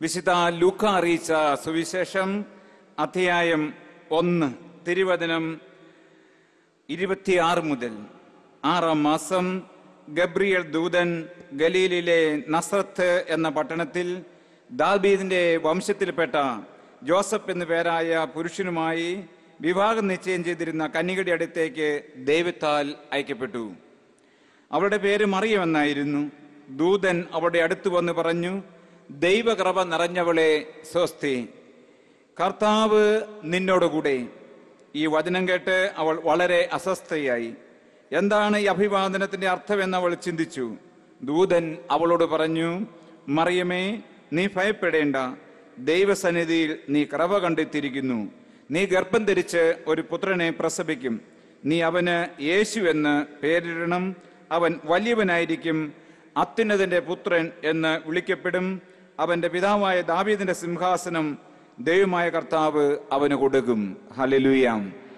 വിശുദ്ധ ലൂക്ക അറിയിച്ച സുവിശേഷം അധ്യായം ഒന്ന് തിരുവചനം ഇരുപത്തിയാറ് മുതൽ ആറാം മാസം ഗബ്രിയൽ ദൂതൻ ഗലീലിലെ നസ്രത്ത് എന്ന പട്ടണത്തിൽ ദാബീദിന്റെ വംശത്തിൽപ്പെട്ട ജോസഫ് എന്നു പേരായ പുരുഷനുമായി വിവാഹം നിശ്ചയം ചെയ്തിരുന്ന കന്യകയുടെ അടുത്തേക്ക് ദൈവത്താൽ അയക്കപ്പെട്ടു അവളുടെ പേര് മറിയമെന്നായിരുന്നു ദൂതൻ അവളുടെ അടുത്ത് വന്ന് പറഞ്ഞു ദൈവകൃപ നിറഞ്ഞവളെ സ്വസ്തി കർത്താവ് നിന്നോടുകൂടെ ഈ വചനം കേട്ട് അവൾ വളരെ അസ്വസ്ഥയായി എന്താണ് ഈ അഭിവാദനത്തിന്റെ അർത്ഥമെന്ന് അവൾ ചിന്തിച്ചു ദൂതൻ അവളോട് പറഞ്ഞു മറിയമേ നീ ഭയപ്പെടേണ്ട ദൈവസന്നിധിയിൽ നീ കറവ കണ്ടെത്തിയിരിക്കുന്നു നീ ഗർഭം ധരിച്ച് ഒരു പുത്രനെ പ്രസവിക്കും നീ അവന് യേശു എന്ന് പേരിടണം അവൻ വലിയവനായിരിക്കും അത്യുന്നതിന്റെ പുത്രൻ എന്ന് വിളിക്കപ്പെടും അവന്റെ പിതാവായ ദാവീദിന്റെ സിംഹാസനം ദൈവമായ കർത്താവ് അവന് കൊടുക്കും ഹലലുയാം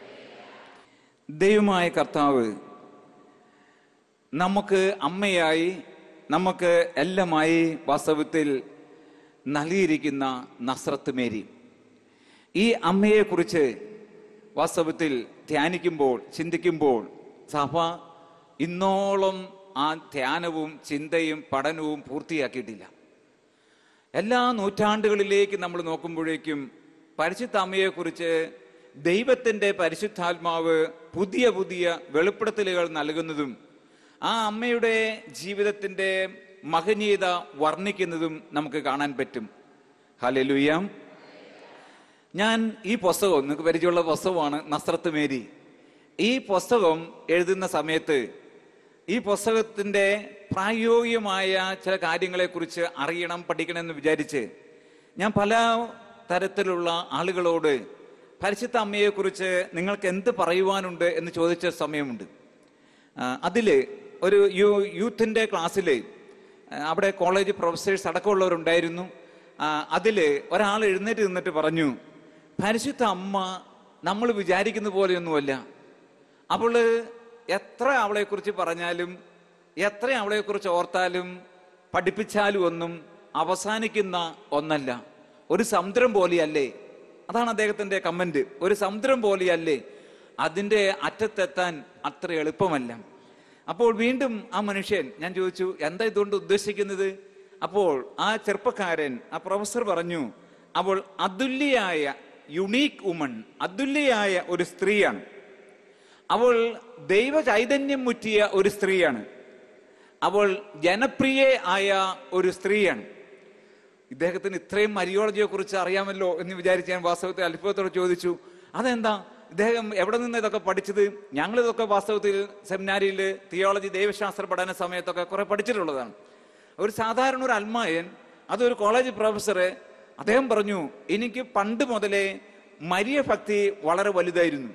ദൈവമായ കർത്താവ് നമുക്ക് അമ്മയായി നമുക്ക് എല്ലാമായി വാസ്തവത്തിൽ നൽകിയിരിക്കുന്ന നസ്രത്ത് മേരി ഈ അമ്മയെക്കുറിച്ച് വാസ്തവത്തിൽ ധ്യാനിക്കുമ്പോൾ ചിന്തിക്കുമ്പോൾ സഭ ഇന്നോളം ആ ധ്യാനവും ചിന്തയും പഠനവും പൂർത്തിയാക്കിയിട്ടില്ല എല്ലാ നൂറ്റാണ്ടുകളിലേക്ക് നമ്മൾ നോക്കുമ്പോഴേക്കും പരിശുദ്ധ അമ്മയെക്കുറിച്ച് ദൈവത്തിൻ്റെ പരിശുദ്ധാത്മാവ് പുതിയ പുതിയ വെളിപ്പെടുത്തലുകൾ നൽകുന്നതും ആ അമ്മയുടെ ജീവിതത്തിൻ്റെ മഹനീയത വർണ്ണിക്കുന്നതും നമുക്ക് കാണാൻ പറ്റും ഹലലുയ്യാം ഞാൻ ഈ പുസ്തകം നിങ്ങൾക്ക് പരിചയമുള്ള പുസ്തകമാണ് നസ്രത്ത് മേരി ഈ പുസ്തകം എഴുതുന്ന സമയത്ത് ഈ പുസ്തകത്തിന്റെ പ്രായോഗികമായ ചില കാര്യങ്ങളെക്കുറിച്ച് അറിയണം പഠിക്കണം എന്ന് വിചാരിച്ച് ഞാൻ പല തരത്തിലുള്ള ആളുകളോട് പരിശുദ്ധ അമ്മയെക്കുറിച്ച് നിങ്ങൾക്ക് എന്ത് പറയുവാനുണ്ട് എന്ന് ചോദിച്ച സമയമുണ്ട് ആ, അതില് ഒരു യൂ യൂത്തിൻ്റെ ക്ലാസ്സിൽ അവിടെ കോളേജ് പ്രൊഫസേഴ്സ് അടക്കമുള്ളവരുണ്ടായിരുന്നു ആ, അതില് ഒരാൾ എഴുന്നേറ്റ് നിന്നിട്ട് പറഞ്ഞു പരിശുദ്ധ അമ്മ നമ്മൾ വിചാരിക്കുന്ന പോലെയൊന്നുമല്ല അവള് എത്ര അവളെക്കുറിച്ച് പറഞ്ഞാലും എത്ര അവളെക്കുറിച്ച് ഓർത്താലും പഠിപ്പിച്ചാലും ഒന്നും അവസാനിക്കുന്ന ഒന്നല്ല ഒരു സമുദ്രം പോലെയല്ലേ അതാണ് അദ്ദേഹത്തിന്റെ കമന്റ് ഒരു സമുദ്രം പോലെയല്ലേ അതിന്റെ അറ്റത്തെത്താൻ അത്ര എളുപ്പമല്ല അപ്പോൾ വീണ്ടും ആ മനുഷ്യൻ ഞാൻ ചോദിച്ചു എന്താ ഇതുകൊണ്ട് ഉദ്ദേശിക്കുന്നത് അപ്പോൾ ആ ചെറുപ്പക്കാരൻ ആ പ്രൊഫസർ പറഞ്ഞു അവൾ അതുല്യയായ യുണീക്ക് വുമൺ അതുല്യയായ ഒരു സ്ത്രീയാണ് അവൾ ദൈവ ചൈതന്യം മുറ്റിയ ഒരു സ്ത്രീയാണ് അവൾ ജനപ്രിയ ആയ ഒരു സ്ത്രീയാണ് ഇദ്ദേഹത്തിന് ഇത്രയും മരിയോളജിയെ കുറിച്ച് അറിയാമല്ലോ എന്ന് വിചാരിച്ച് ഞാൻ വാസ്തവത്തിൽ അത്ഭുതത്തോടെ ചോദിച്ചു അതെന്താ ഇദ്ദേഹം എവിടെ നിന്ന് ഇതൊക്കെ പഠിച്ചത് ഞങ്ങൾ ഇതൊക്കെ വാസ്തവത്തിൽ സെമിനാരിയിൽ തിയോളജി ദൈവശാസ്ത്ര പഠന സമയത്തൊക്കെ കുറെ പഠിച്ചിട്ടുള്ളതാണ് ഒരു സാധാരണ ഒരു അൽമായൻ അതൊരു കോളേജ് പ്രൊഫസർ അദ്ദേഹം പറഞ്ഞു എനിക്ക് പണ്ട് മുതലേ മരിയ ഭക്തി വളരെ വലുതായിരുന്നു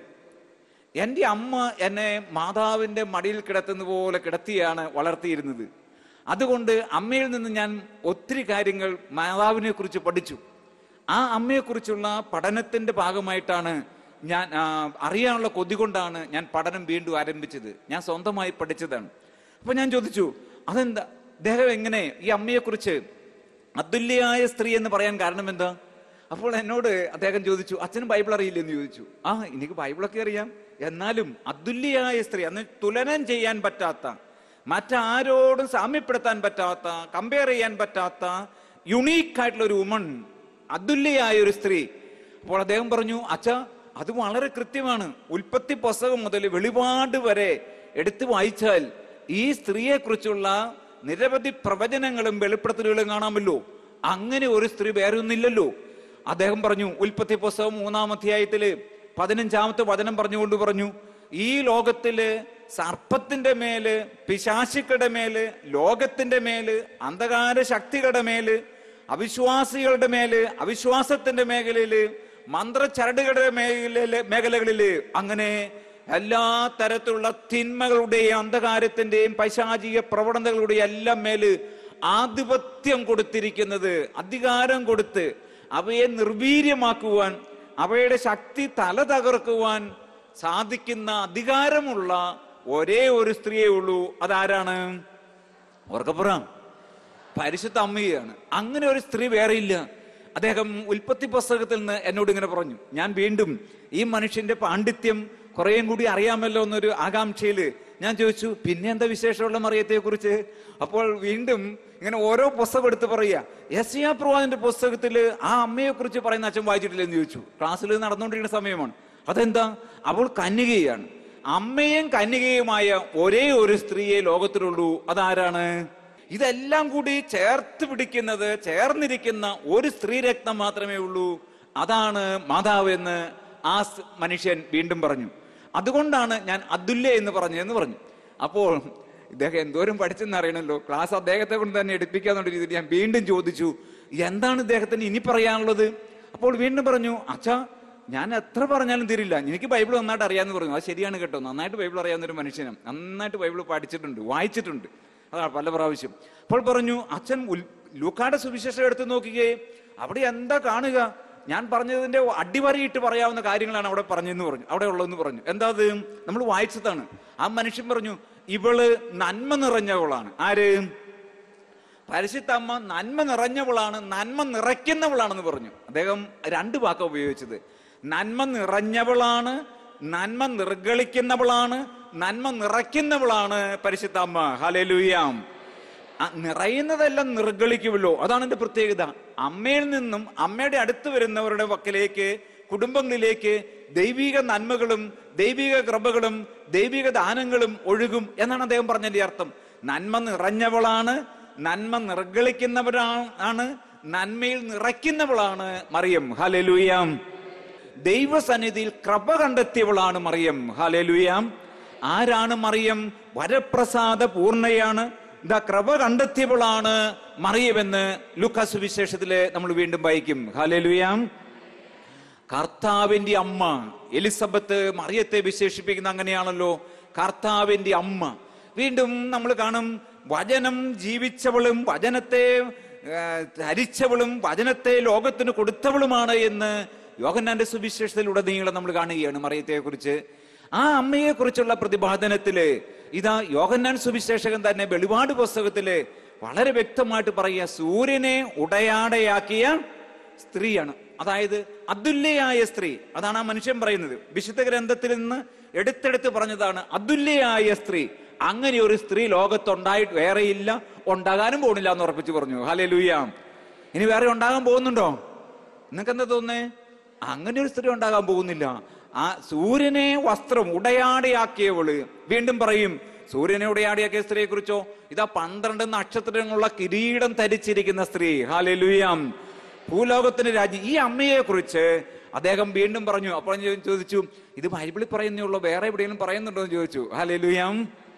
എൻ്റെ അമ്മ എന്നെ മാതാവിൻ്റെ മടിയിൽ കിടത്തുന്ന പോലെ കിടത്തിയാണ് വളർത്തിയിരുന്നത് അതുകൊണ്ട് അമ്മയിൽ നിന്ന് ഞാൻ ഒത്തിരി കാര്യങ്ങൾ മാതാവിനെ കുറിച്ച് പഠിച്ചു ആ അമ്മയെക്കുറിച്ചുള്ള പഠനത്തിന്റെ ഭാഗമായിട്ടാണ് ഞാൻ ആ, അറിയാനുള്ള കൊതി കൊണ്ടാണ് ഞാൻ പഠനം വീണ്ടും ആരംഭിച്ചത് ഞാൻ സ്വന്തമായി പഠിച്ചതാണ് അപ്പൊ ഞാൻ ചോദിച്ചു അതെന്താ അദ്ദേഹം എങ്ങനെ ഈ അമ്മയെക്കുറിച്ച് അതുല്യയായ സ്ത്രീ എന്ന് പറയാൻ കാരണം എന്താ അപ്പോൾ എന്നോട് അദ്ദേഹം ചോദിച്ചു അച്ഛനും ബൈബിൾ അറിയില്ലെന്ന് ചോദിച്ചു ആ എനിക്ക് ബൈബിളൊക്കെ അറിയാം എന്നാലും അതുല്യയായ സ്ത്രീ അന്ന് തുലനം ചെയ്യാൻ പറ്റാത്ത മറ്റാരോടും സാമ്യപ്പെടുത്താൻ പറ്റാത്ത കമ്പയർ ചെയ്യാൻ പറ്റാത്ത യുണീക്ക് ആയിട്ടുള്ള ഒരു വുമൺ അതുല്യയായ ഒരു സ്ത്രീ അപ്പോൾ അദ്ദേഹം പറഞ്ഞു അച്ഛ അത് വളരെ കൃത്യമാണ് ഉൽപ്പത്തി പുസ്തകം മുതൽ വെളിപാട് വരെ എടുത്തു വായിച്ചാൽ ഈ സ്ത്രീയെ കുറിച്ചുള്ള നിരവധി പ്രവചനങ്ങളും വെളിപ്പെടുത്തലുകളും കാണാമല്ലോ അങ്ങനെ ഒരു സ്ത്രീ വേറെ ഒന്നില്ലല്ലോ അദ്ദേഹം പറഞ്ഞു ഉൽപ്പത്തി പുസ്തകം മൂന്നാം അധ്യായത്തില് പതിനഞ്ചാമത്തെ വചനം പറഞ്ഞുകൊണ്ട് പറഞ്ഞു ഈ ലോകത്തില് സർപ്പത്തിന്റെ മേല് പിശാശുക്കളുടെ മേല് ലോകത്തിന്റെ മേല് അന്ധകാര ശക്തികളുടെ മേല് അവിശ്വാസികളുടെ മേല് അവിശ്വാസത്തിന്റെ മേഖലയില് മന്ത്രച്ചരടുകളുടെ മേഖലയില് മേഖലകളില് അങ്ങനെ എല്ലാ തരത്തിലുള്ള തിന്മകളുടെയും അന്ധകാരത്തിന്റെയും പൈശാചിക പ്രവണതകളുടെയും എല്ലാം മേല് ആധിപത്യം കൊടുത്തിരിക്കുന്നത് അധികാരം കൊടുത്ത് അവയെ നിർവീര്യമാക്കുവാൻ അവയുടെ ശക്തി തല തകർക്കുവാൻ സാധിക്കുന്ന അധികാരമുള്ള ഒരേ ഒരു സ്ത്രീയേ ഉള്ളൂ അതാരാണ് ഓർക്കപ്പുറം പരിശുദ്ധ അമ്മയാണ് അങ്ങനെ ഒരു സ്ത്രീ വേറെ ഇല്ല അദ്ദേഹം ഉൽപ്പത്തി പുസ്തകത്തിൽ നിന്ന് എന്നോട് ഇങ്ങനെ പറഞ്ഞു ഞാൻ വീണ്ടും ഈ മനുഷ്യന്റെ പാണ്ഡിത്യം കുറേയും കൂടി അറിയാമല്ലോ എന്നൊരു ആകാംക്ഷയില് ഞാൻ ചോദിച്ചു പിന്നെ എന്താ വിശേഷമുള്ള മറിയത്തെ കുറിച്ച് അപ്പോൾ വീണ്ടും ഇങ്ങനെ ഓരോ പുസ്തകം എടുത്ത് പറയുക എസ് യാ പ്രവാദിന്റെ പുസ്തകത്തില് ആ അമ്മയെ കുറിച്ച് പറയുന്ന അച്ഛൻ വായിച്ചിട്ടില്ലെന്ന് ചോദിച്ചു ക്ലാസ്സിൽ നടന്നുകൊണ്ടിരിക്കുന്ന സമയമാണ് അതെന്താ അവൾ കന്യകയാണ് അമ്മയും കന്യകയുമായ ഒരേ ഒരു സ്ത്രീയെ ലോകത്തിലുള്ളൂ അതാരാണ് ഇതെല്ലാം കൂടി ചേർത്ത് പിടിക്കുന്നത് ചേർന്നിരിക്കുന്ന ഒരു സ്ത്രീ രക്തം മാത്രമേ ഉള്ളൂ അതാണ് മാതാവ് എന്ന് ആ സ് മനുഷ്യൻ വീണ്ടും പറഞ്ഞു അതുകൊണ്ടാണ് ഞാൻ അതുല്യ എന്ന് പറഞ്ഞതെന്ന് പറഞ്ഞു അപ്പോൾ ഇദ്ദേഹം എന്തോരം പഠിച്ചെന്ന് അറിയണമല്ലോ ക്ലാസ് അദ്ദേഹത്തെ കൊണ്ട് തന്നെ എടുപ്പിക്കാന്നുള്ള രീതിയിൽ ഞാൻ വീണ്ടും ചോദിച്ചു എന്താണ് ഇദ്ദേഹത്തിന് ഇനി പറയാനുള്ളത് അപ്പോൾ വീണ്ടും പറഞ്ഞു അച്ഛാ ഞാൻ എത്ര പറഞ്ഞാലും തീരില്ല എനിക്ക് ബൈബിൾ നന്നായിട്ട് അറിയാമെന്ന് പറഞ്ഞു അത് ശരിയാണ് കേട്ടോ നന്നായിട്ട് ബൈബിൾ അറിയാവുന്ന ഒരു മനുഷ്യനാണ് നന്നായിട്ട് ബൈബിൾ പഠിച്ചിട്ടുണ്ട് വായിച്ചിട്ടുണ്ട് അതാണ് പല പ്രാവശ്യം അപ്പോൾ പറഞ്ഞു അച്ഛൻ ഉൽ- ലൂക്കായുടെ സുവിശേഷം എടുത്ത് നോക്കുകയെ അവിടെ എന്താ കാണുക ഞാൻ പറഞ്ഞതിന്റെ അടിവരയിട്ട് പറയാവുന്ന കാര്യങ്ങളാണ് അവിടെ പറഞ്ഞെന്ന് പറഞ്ഞു അവിടെ ഉള്ളതെന്ന് പറഞ്ഞു എന്താ അത് നമ്മൾ വായിച്ചതാണ് ആ മനുഷ്യൻ പറഞ്ഞു ഇവള് നന്മ നിറഞ്ഞവളാണ് ആര് പരിശുദ്ധമ്മ നന്മ നിറഞ്ഞവളാണ് നന്മ നിറയ്ക്കുന്നവളാണെന്ന് പറഞ്ഞു അദ്ദേഹം രണ്ട് വാക്ക ഉപയോഗിച്ചത് നന്മ നിറഞ്ഞവളാണ് നന്മ നിർഗളിക്കുന്നവളാണ് നന്മ നിറയ്ക്കുന്നവളാണ് പരിശുദ്ധമ്മ ഹലലുയാം ആ നിറയുന്നതെല്ലാം നിർഗളിക്കുമല്ലോ അതാണ് എന്റെ പ്രത്യേകത അമ്മയിൽ നിന്നും അമ്മയുടെ അടുത്ത് വരുന്നവരുടെ വക്കിലേക്ക് കുടുംബങ്ങളിലേക്ക് ദൈവിക നന്മകളും ദൈവിക കൃപകളും ദൈവിക ദാനങ്ങളും ഒഴുകും എന്നാണ് അദ്ദേഹം പറഞ്ഞതിന്റെ അർത്ഥം നന്മ നിറഞ്ഞവളാണ് നന്മ നിർഗളിക്കുന്നവരാണ് ആണ് നന്മയിൽ നിറയ്ക്കുന്നവളാണ് മറിയം ഹലലുയാം ദൈവസന്നിധിയിൽ കൃപ കണ്ടെത്തിയവളാണ് മറിയം ഹലലുയാം ആരാണ് മറിയം വരപ്രസാദ പൂർണ്ണയാണ് ഇതാ കൃപ കണ്ടെത്തിയവളാണ് മറിയമെന്ന് ലുക്കാസ് വിശേഷത്തില് നമ്മൾ വീണ്ടും വായിക്കും ഹലലുയാം കർത്താവിന്റെ അമ്മ എലിസബത്ത് മറിയത്തെ വിശേഷിപ്പിക്കുന്ന അങ്ങനെയാണല്ലോ കർത്താവിന്റെ അമ്മ വീണ്ടും നമ്മൾ കാണും വചനം ജീവിച്ചവളും വചനത്തെ ആ, ധരിച്ചവളും വചനത്തെ ലോകത്തിന് കൊടുത്തവളുമാണ് എന്ന് യോഹന്നാന്റെ സുവിശേഷത്തിലുടനീളം നമ്മൾ കാണുകയാണ് മറിയത്തെ കുറിച്ച് ആ അമ്മയെ കുറിച്ചുള്ള പ്രതിപാദനത്തില് ഇതാ യോഹന്നാൻ സുവിശേഷകൻ തന്നെ വെളിപാട് പുസ്തകത്തില് വളരെ വ്യക്തമായിട്ട് പറയുക സൂര്യനെ ഉടയാടയാക്കിയ സ്ത്രീയാണ് അതായത് അതുല്യയായ സ്ത്രീ അതാണ് ആ മനുഷ്യൻ പറയുന്നത് വിശുദ്ധ ഗ്രന്ഥത്തിൽ നിന്ന് എടുത്തെടുത്ത് പറഞ്ഞതാണ് അതുല്യയായ സ്ത്രീ അങ്ങനെ ഒരു സ്ത്രീ ലോകത്തുണ്ടായിട്ട് വേറെയില്ല ഉണ്ടാകാനും പോണില്ല എന്ന് ഉറപ്പിച്ചു പറഞ്ഞു ഹലേ ഇനി വേറെ ഉണ്ടാകാൻ പോകുന്നുണ്ടോ നിങ്ങൾക്ക് എന്താ തോന്നുന്നേ അങ്ങനെ ഒരു സ്ത്രീ ഉണ്ടാകാൻ പോകുന്നില്ല ആ സൂര്യനെ വസ്ത്രം ഉടയാടയാക്കിയവള് വീണ്ടും പറയും സൂര്യനെ ഉടയാടിയാക്കിയ സ്ത്രീയെ കുറിച്ചോ ഇതാ പന്ത്രണ്ട് നക്ഷത്രങ്ങളുള്ള കിരീടം ധരിച്ചിരിക്കുന്ന സ്ത്രീ ഹാലലുയാം ഭൂലോകത്തിന്റെ രാജ്യം ഈ അമ്മയെ കുറിച്ച് അദ്ദേഹം വീണ്ടും പറഞ്ഞു അപ്പോൾ ഞാൻ ചോദിച്ചു ഇത് ബൈബിളിൽ പറയുന്നേ ഉള്ളൂ വേറെ എവിടെയെങ്കിലും പറയുന്നുണ്ടോ എന്ന് ചോദിച്ചു ഹാലലുയാം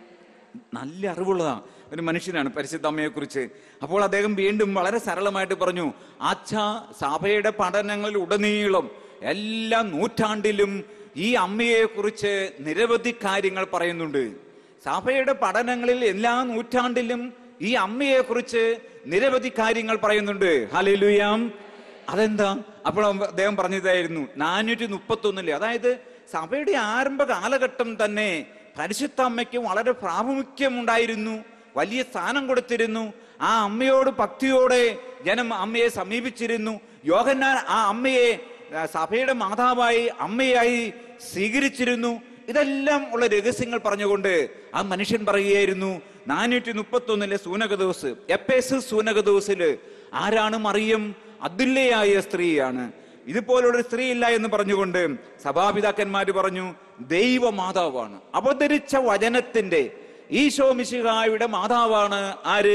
നല്ല അറിവുള്ളതാ ഒരു മനുഷ്യനാണ് പരിശുദ്ധ അമ്മയെ കുറിച്ച് അപ്പോൾ അദ്ദേഹം വീണ്ടും വളരെ സരളമായിട്ട് പറഞ്ഞു അച്ഛ സഭയുടെ പഠനങ്ങളിൽ ഉടനീളം എല്ലാ നൂറ്റാണ്ടിലും ഈ അമ്മയെ കുറിച്ച് നിരവധി കാര്യങ്ങൾ പറയുന്നുണ്ട് സഭയുടെ പഠനങ്ങളിൽ എല്ലാ നൂറ്റാണ്ടിലും ഈ അമ്മയെ കുറിച്ച് നിരവധി കാര്യങ്ങൾ പറയുന്നുണ്ട് ഹലിലുയാം അതെന്താ അപ്പോൾ അദ്ദേഹം പറഞ്ഞതായിരുന്നു നാനൂറ്റി മുപ്പത്തി ഒന്നില് അതായത് സഭയുടെ ആരംഭ കാലഘട്ടം തന്നെ പരിശുദ്ധ അമ്മയ്ക്ക് വളരെ പ്രാമുഖ്യമുണ്ടായിരുന്നു വലിയ സ്ഥാനം കൊടുത്തിരുന്നു ആ അമ്മയോട് ഭക്തിയോടെ ജനം അമ്മയെ സമീപിച്ചിരുന്നു യോഹന്നാൻ ആ അമ്മയെ ആ, സഭയുടെ മാതാവായി അമ്മയായി സ്വീകരിച്ചിരുന്നു ഇതെല്ലാം ഉള്ള രഹസ്യങ്ങൾ പറഞ്ഞുകൊണ്ട് ആ മനുഷ്യൻ പറയുകയായിരുന്നു നാനൂറ്റി മുപ്പത്തി ഒന്നിലെ സൂനകദോസ് എപ്പേസ് സൂനകദോസില് ആരാണ് മറിയം അതുല്യയായ സ്ത്രീയാണ് ഇതുപോലുള്ള ഒരു സ്ത്രീ ഇല്ല എന്ന് പറഞ്ഞുകൊണ്ട് സഭാപിതാക്കന്മാര് പറഞ്ഞു ദൈവമാതാവാണ് അവതരിച്ച വചനത്തിന്റെ ഈശോ മിശിഹായുടെ മാതാവാണ് ആര്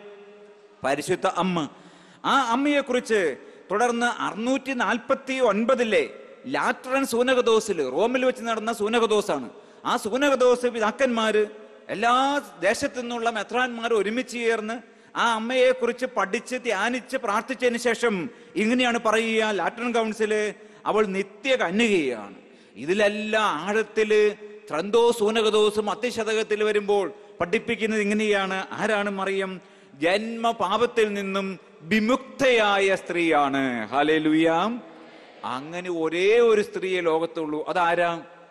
പരിശുദ്ധ അമ്മ ആ അമ്മയെ കുറിച്ച് തുടർന്ന് അറുന്നൂറ്റി നാൽപ്പത്തി ഒൻപതിലെ ലാറ്ററൻ സൂനകദോസിൽ റോമിൽ വെച്ച് നടന്ന സൂനകദോസാണ് ആ സൂനകദോസ് പിതാക്കന്മാര് എല്ലാ ദേശത്തു നിന്നുള്ള മെത്രാന്മാർ ഒരുമിച്ച് ചേർന്ന് ആ അമ്മയെ കുറിച്ച് പഠിച്ച് ധ്യാനിച്ച് പ്രാർത്ഥിച്ചതിന് ശേഷം ഇങ്ങനെയാണ് പറയുക ലാറ്ററൻ കൗൺസില് അവൾ നിത്യ കന്യകയാണ് ഇതിലെല്ലാം ആഴത്തില് ത്രന്തോ സൂനകദോസും അത്യശതകത്തിൽ വരുമ്പോൾ പഠിപ്പിക്കുന്നത് ഇങ്ങനെയാണ് ആരാണ് മറിയം ജന്മപാപത്തിൽ നിന്നും വിമുക്തയായ സ്ത്രീയാണ് ഹലലുയാം അങ്ങനെ ഒരേ ഒരു സ്ത്രീയെ ലോകത്തുള്ളൂ അതാരാ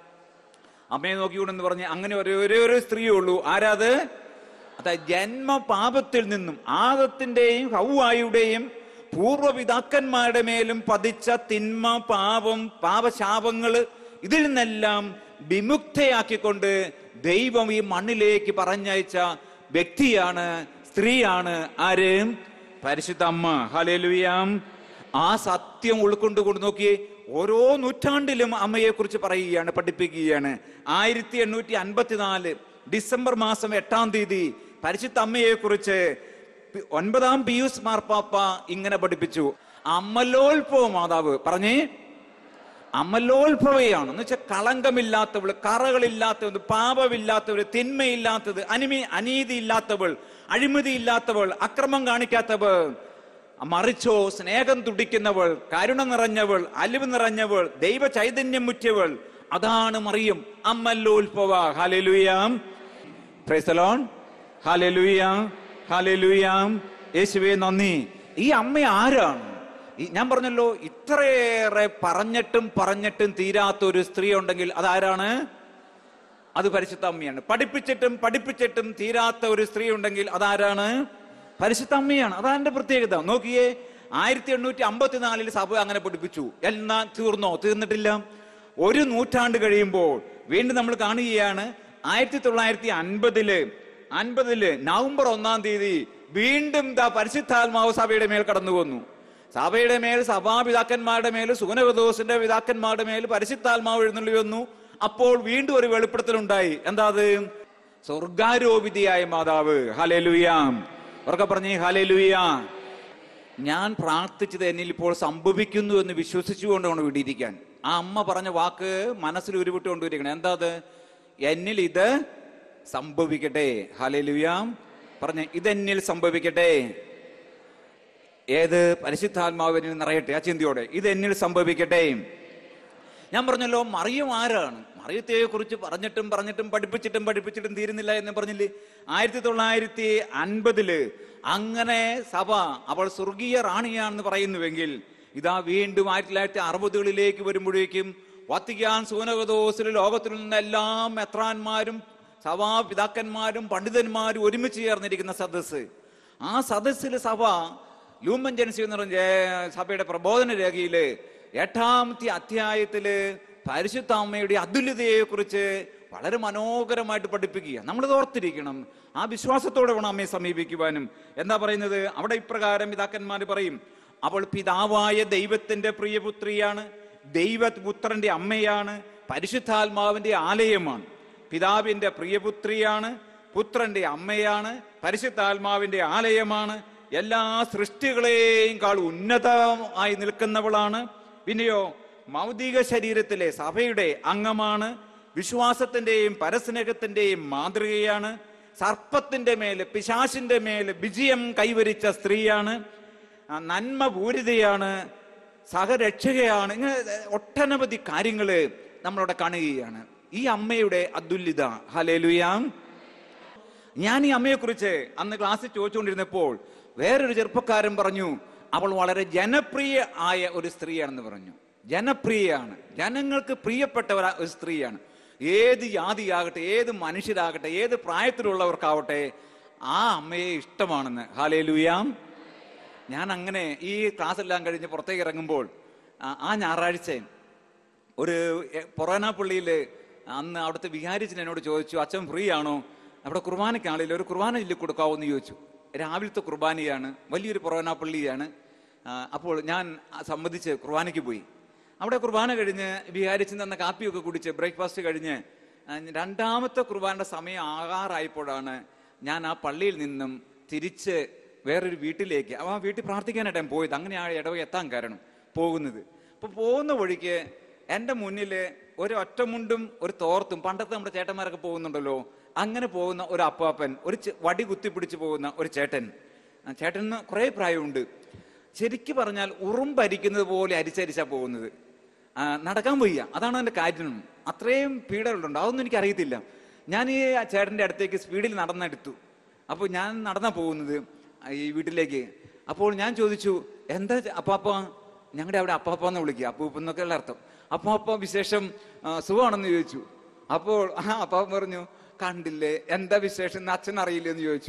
അമ്മയെ നോക്കിക്കൂടെന്ന് പറഞ്ഞ് അങ്ങനെ ഒരേ ഒരേ ഒരു സ്ത്രീയേ ഉള്ളൂ ആരാത് അതായത് ജന്മപാപത്തിൽ നിന്നും ആദത്തിന്റെയും ഹൗവായുടെയും പൂർവ്വപിതാക്കന്മാരുടെ മേലും പതിച്ച തിന്മ പാപം പാപശാപങ്ങള് ഇതിൽ നിന്നെല്ലാം വിമുക്തയാക്കിക്കൊണ്ട് ദൈവം ഈ മണ്ണിലേക്ക് പറഞ്ഞയച്ച വ്യക്തിയാണ് സ്ത്രീയാണ് ആര് പരിശുദ്ധ അമ്മ ഹലേലുയാം ആ സത്യം ഉൾക്കൊണ്ടുകൊണ്ട് നോക്കിയേ ഓരോ നൂറ്റാണ്ടിലും അമ്മയെ കുറിച്ച് പറയുകയാണ് പഠിപ്പിക്കുകയാണ് ആയിരത്തി എണ്ണൂറ്റി അൻപത്തിനാല് ഡിസംബർ മാസം എട്ടാം തീയതി പരിശുദ്ധ അമ്മയെ കുറിച്ച് ഒൻപതാം പിയൂസ് മാർപ്പാപ്പ ഇങ്ങനെ പഠിപ്പിച്ചു അമ്മലോൽപോ മാതാവ് പറഞ്ഞേ അമലോത്ഭവയാണ് എന്ന് വെച്ചാൽ കളങ്കമില്ലാത്തവൾ കറകളില്ലാത്തവൾ പാപമില്ലാത്തവൾ തിന്മയില്ലാത്തത് അനിമി അനീതി ഇല്ലാത്തവൾ അഴിമതി ഇല്ലാത്തവൾ അക്രമം കാണിക്കാത്തവൾ മറിച്ചോ സ്നേഹം തുടിക്കുന്നവൾ കരുണ നിറഞ്ഞവൾ അലിവ് നിറഞ്ഞവൾ ദൈവ ചൈതന്യം മുറ്റിയവൾ അതാണ് മറിയും അമ്മല്ലോത്ഭവ ഹാലലുയാം പ്രൈസലോൺ ഹാലലുയാം ഹാലലുയാം യേശുവേ നന്ദി ഈ അമ്മ ആരാണ് ഈ ഞാൻ പറഞ്ഞല്ലോ ഇത്രയേറെ പറഞ്ഞിട്ടും പറഞ്ഞിട്ടും തീരാത്ത ഒരു സ്ത്രീ ഉണ്ടെങ്കിൽ അതാരാണ് അത് പരിശുദ്ധ അമ്മയാണ് പഠിപ്പിച്ചിട്ടും പഠിപ്പിച്ചിട്ടും തീരാത്ത ഒരു സ്ത്രീ ഉണ്ടെങ്കിൽ അതാരാണ് പരിശുദ്ധ അമ്മയാണ് അതാണ് എന്റെ പ്രത്യേകത നോക്കിയേ ആയിരത്തി എണ്ണൂറ്റി അമ്പത്തിനാലിൽ സഭ അങ്ങനെ പഠിപ്പിച്ചു എല്ലാം തീർന്നോ തീർന്നിട്ടില്ല ഒരു നൂറ്റാണ്ട് കഴിയുമ്പോൾ വീണ്ടും നമ്മൾ കാണുകയാണ് ആയിരത്തി തൊള്ളായിരത്തി അൻപതില് അൻപതില് നവംബർ ഒന്നാം തീയതി വീണ്ടും ദാ പരിശുദ്ധാത്മാവ് സഭയുടെ മേൽ കടന്നു വന്നു സഭയുടെ മേൽ സഭാപിതാക്കന്മാരുടെ മേൽ സുഗനവദോസിന്റെ പിതാക്കന്മാരുടെ മേൽ പരിശുദ്ധാത്മാവ് എഴുന്നള്ളി വന്നു അപ്പോൾ വീണ്ടും ഒരു വെളിപ്പെടുത്തലുണ്ടായി എന്താ അത് സ്വർഗാരോപിതിയായ മാതാവ് ഹലേലുയാം ഉറക്കെ പറഞ്ഞേ ഹലേലുയാ ഞാൻ പ്രാർത്ഥിച്ചത് എന്നിൽ ഇപ്പോൾ സംഭവിക്കുന്നു എന്ന് വിശ്വസിച്ചുകൊണ്ട് കൊണ്ട് വിടിയിരിക്കാൻ ആ അമ്മ പറഞ്ഞ വാക്ക് മനസ്സിൽ ഉരുവിട്ട് കൊണ്ടുവരികയാണ് എന്താ അത് എന്നിൽ ഇത് സംഭവിക്കട്ടെ ഹലേലുയാം പറഞ്ഞ ഇതെന്നിൽ സംഭവിക്കട്ടെ ഏത് പരിശുദ്ധാത്മാവിനിൽ നിറയട്ടെ ആ ചിന്തയോടെ ഇത് എന്നിൽ സംഭവിക്കട്ടെ ഞാൻ പറഞ്ഞല്ലോ മറിയം ആരാണ് മറിയത്തെ കുറിച്ച് പറഞ്ഞിട്ടും പറഞ്ഞിട്ടും പഠിപ്പിച്ചിട്ടും പഠിപ്പിച്ചിട്ടും തീരുന്നില്ല എന്ന് പറഞ്ഞില്ലേ ആയിരത്തി തൊള്ളായിരത്തി അൻപതില് അങ്ങനെ സഭ അവൾ സ്വർഗീയ റാണിയാണെന്ന് പറയുന്നുവെങ്കിൽ ഇതാ വീണ്ടും ആയിരത്തി തൊള്ളായിരത്തി അറുപതുകളിലേക്ക് വരുമ്പോഴേക്കും വത്തിക്കാൻ സൂനകദോസിൽ ലോകത്തിൽ നിന്ന് എല്ലാം മെത്രാന്മാരും സഭാപിതാക്കന്മാരും പണ്ഡിതന്മാരും ഒരുമിച്ച് ചേർന്നിരിക്കുന്ന സദസ്സ് ആ സദസ്സിൽ സഭ ലൂമൻ ജനസി എന്ന് പറഞ്ഞ ഏ, സഭയുടെ പ്രബോധന രേഖയില് എട്ടാമത്തെ അധ്യായത്തില് പരിശുദ്ധ അമ്മയുടെ അതുല്യതയെ കുറിച്ച് വളരെ മനോഹരമായിട്ട് പഠിപ്പിക്കുക നമ്മളിത് ഓർത്തിരിക്കണം ആ വിശ്വാസത്തോടെ വേണം അമ്മയെ സമീപിക്കുവാനും എന്താ പറയുന്നത് അവിടെ ഇപ്രകാരം പിതാക്കന്മാർ പറയും അവൾ പിതാവായ ദൈവത്തിന്റെ പ്രിയപുത്രിയാണ് ദൈവപുത്രന്റെ അമ്മയാണ് പരിശുദ്ധാത്മാവിന്റെ ആലയമാണ് പിതാവിന്റെ പ്രിയപുത്രിയാണ് പുത്രന്റെ അമ്മയാണ് പരിശുദ്ധാത്മാവിന്റെ ആലയമാണ് എല്ലാ സൃഷ്ടികളെയും കാൾ ഉന്നതമായി നിൽക്കുന്നവളാണ് പിന്നെയോ മൗതിക ശരീരത്തിലെ സഭയുടെ അംഗമാണ് വിശ്വാസത്തിന്റെയും പരസ്നേഹത്തിന്റെയും മാതൃകയാണ് സർപ്പത്തിന്റെ മേല് പിശാശിന്റെ മേല് വിജയം കൈവരിച്ച സ്ത്രീയാണ് ആ, നന്മ പൂരിതയാണ് സഹരക്ഷകയാണ് ഇങ്ങനെ ഒട്ടനവധി കാര്യങ്ങള് നമ്മളവിടെ കാണുകയാണ് ഈ അമ്മയുടെ അതുല്യത ഹലേലുയാം ഞാൻ ഈ അമ്മയെക്കുറിച്ച് അന്ന് ക്ലാസ്സിൽ ചോദിച്ചുകൊണ്ടിരുന്നപ്പോൾ വേറൊരു ചെറുപ്പക്കാരൻ പറഞ്ഞു അവൾ വളരെ ജനപ്രിയ ആയ ഒരു സ്ത്രീയാണെന്ന് പറഞ്ഞു ജനപ്രിയയാണ് ജനങ്ങൾക്ക് പ്രിയപ്പെട്ട ഒരു ഒരു സ്ത്രീയാണ് ഏത് ജാതിയാകട്ടെ ഏത് മനുഷ്യരാകട്ടെ ഏത് പ്രായത്തിലുള്ളവർക്കാവട്ടെ ആ അമ്മയെ ഇഷ്ടമാണെന്ന് ഹാലേലുയാം ഞാൻ അങ്ങനെ ഈ ക്ലാസ് എല്ലാം കഴിഞ്ഞ് പുറത്തേക്ക് ഇറങ്ങുമ്പോൾ ആ- ആ ഞായറാഴ്ച ഒരു എ- പൊറോനാപ്പള്ളിയിൽ അന്ന് അവിടുത്തെ വികാരിച്ചൻ എന്നോട് ചോദിച്ചു അച്ഛൻ ഫ്രീ ആണോ അവിടെ കുർബാനയ്ക്കാളില്ല ഒരു കുർബാന ചൊല്ലി കൊടുക്കാവോ എന്ന് ചോദിച്ചു രാവിലത്തെ കുർബാനയാണ് വലിയൊരു പൊറോനാപ്പള്ളിയാണ് ആ, അപ്പോൾ ഞാൻ ആ സമ്മതിച്ച് കുർബാനയ്ക്ക് പോയി അവിടെ കുർബാന കഴിഞ്ഞ് വിഹാരിച്ചൻ തന്ന കാപ്പിയൊക്കെ കുടിച്ച് ബ്രേക്ക്ഫാസ്റ്റ് കഴിഞ്ഞ് ആ, രണ്ടാമത്തെ കുർബാനയുടെ സമയം ആകാറായപ്പോഴാണ് ഞാൻ ആ പള്ളിയിൽ നിന്നും തിരിച്ച് വേറൊരു വീട്ടിലേക്ക് ആ വീട്ടിൽ പ്രാർത്ഥിക്കാനായിട്ട് ഞാൻ പോയത് അങ്ങനെ ആ ഇടവ എത്താൻ കാരണം പോകുന്നത് അപ്പൊ പോകുന്ന വഴിക്ക് എൻ്റെ മുന്നിൽ ഒരു ഒറ്റമുണ്ടും ഒരു തോർത്തും പണ്ടത്തെ നമ്മുടെ ചേട്ടന്മാരൊക്കെ പോകുന്നുണ്ടല്ലോ അങ്ങനെ പോകുന്ന ഒരു അപ്പാപ്പൻ ഒരു ചെ- വടി കുത്തിപ്പിടിച്ച് പോകുന്ന ഒരു ചേട്ടൻ ആ ചേട്ടന് കുറേ പ്രായമുണ്ട് ശരിക്ക് പറഞ്ഞാൽ ഉറുമ്പരിക്കുന്നത് പോലെ അരിച്ചരിച്ചാ പോകുന്നത് ആ, നടക്കാൻ വയ്യ അതാണ് അതിന്റെ കാര്യം അത്രയും പീഡകളുണ്ട് അതൊന്നും എനിക്ക് അറിയത്തില്ല ഞാൻ ഈ ചേട്ടന്റെ അടുത്തേക്ക് സ്പീഡിൽ നടന്നെടുത്തു അപ്പോൾ ഞാൻ നടന്നാ പോകുന്നത് ഈ വീട്ടിലേക്ക് അപ്പോൾ ഞാൻ ചോദിച്ചു എന്താ ചെ- അപ്പാപ്പ ഞങ്ങളുടെ അവിടെ അപ്പാപ്പ എന്ന് വിളിക്കുക അപ്പൂപ്പ എന്നൊക്കെയുള്ള അർത്ഥം അപ്പാപ്പ വിശേഷം ആ, സുഖമാണെന്ന് ചോദിച്ചു അപ്പോൾ ആ അപ്പാപ്പ പറഞ്ഞു കണ്ടില്ലേ എന്താ വിശേഷം എന്ന് അച്ഛൻ അറിയില്ല എന്ന് ചോദിച്ചു